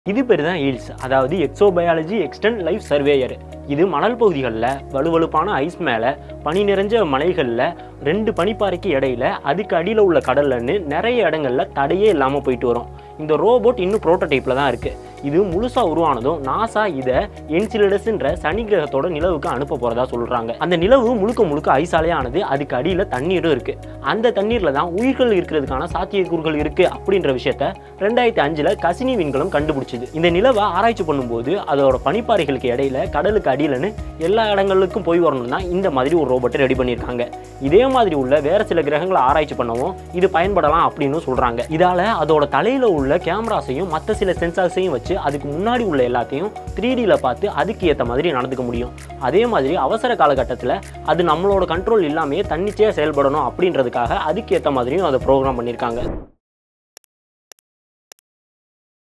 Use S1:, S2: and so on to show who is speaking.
S1: இது பேர் தான் ஈல்ஸ் அதாவது எக்ஸோபயாலஜி எக்ஸ்டென்ட் லைஃப் சர்வேயர் இது மணல் பகுதிகளில் வலுவலுப்பான ஐஸ் மேலே பனி நிறைஞ்ச மலைகளில் ரெண்டு பனிப்பாறைக்கு இடையில அதுக்கு அடியில் உள்ள கடல்லன்னு நிறைய இடங்கள்ல தடையே இல்லாமல் போயிட்டு வரும் இந்த ரோபோட் இன்னும் ப்ரோட்டோடைப்பில் தான் இருக்குது இது முழுசாக உருவானதும் நாசா இதை என்சிலடஸ்ன்ற சனி கிரகத்தோட நிலவுக்கு அனுப்ப போகிறதா சொல்கிறாங்க அந்த நிலவு முழுக்க முழுக்க ஐசாலே ஆனது அதுக்கு அடியில் தண்ணீரும் இருக்குது அந்த தண்ணீரில் தான் உயிர்கள் இருக்கிறதுக்கான சாத்தியக்கூறுகள் இருக்குது அப்படின்ற விஷயத்த ரெண்டாயிரத்தி அஞ்சில் கசினி விண்கலம் கண்டுபிடிச்சிது இந்த நிலவை ஆராய்ச்சி பண்ணும்போது அதோட பனிப்பாறைகளுக்கு இடையில கடலுக்கு அடியிலன்னு எல்லா இடங்களுக்கும் போய் வரணும் தான் இந்த மாதிரி ஒரு ரோபோட்டை ரெடி பண்ணியிருக்காங்க இதே மாதிரி உள்ள வேற சில கிரகங்களை ஆராய்ச்சி பண்ணவும் இது பயன்படலாம் அப்படின்னு சொல்றாங்க இதால அதோட தலையில உள்ள கேமராஸையும் மற்ற சில சென்சார்ஸையும் வச்சு அதுக்கு முன்னாடி உள்ள எல்லாத்தையும் த்ரீ டியில் பார்த்து அதுக்கு ஏற்ற மாதிரி நடந்துக்க முடியும் அதே மாதிரி அவசர காலகட்டத்தில் அது நம்மளோட கண்ட்ரோல் இல்லாமையே தன்னிச்சையாக செயல்படணும் அப்படின்றதுக்காக அதுக்கு ஏற்ற மாதிரியும் அதை ப்ரோக்ராம் பண்ணியிருக்காங்க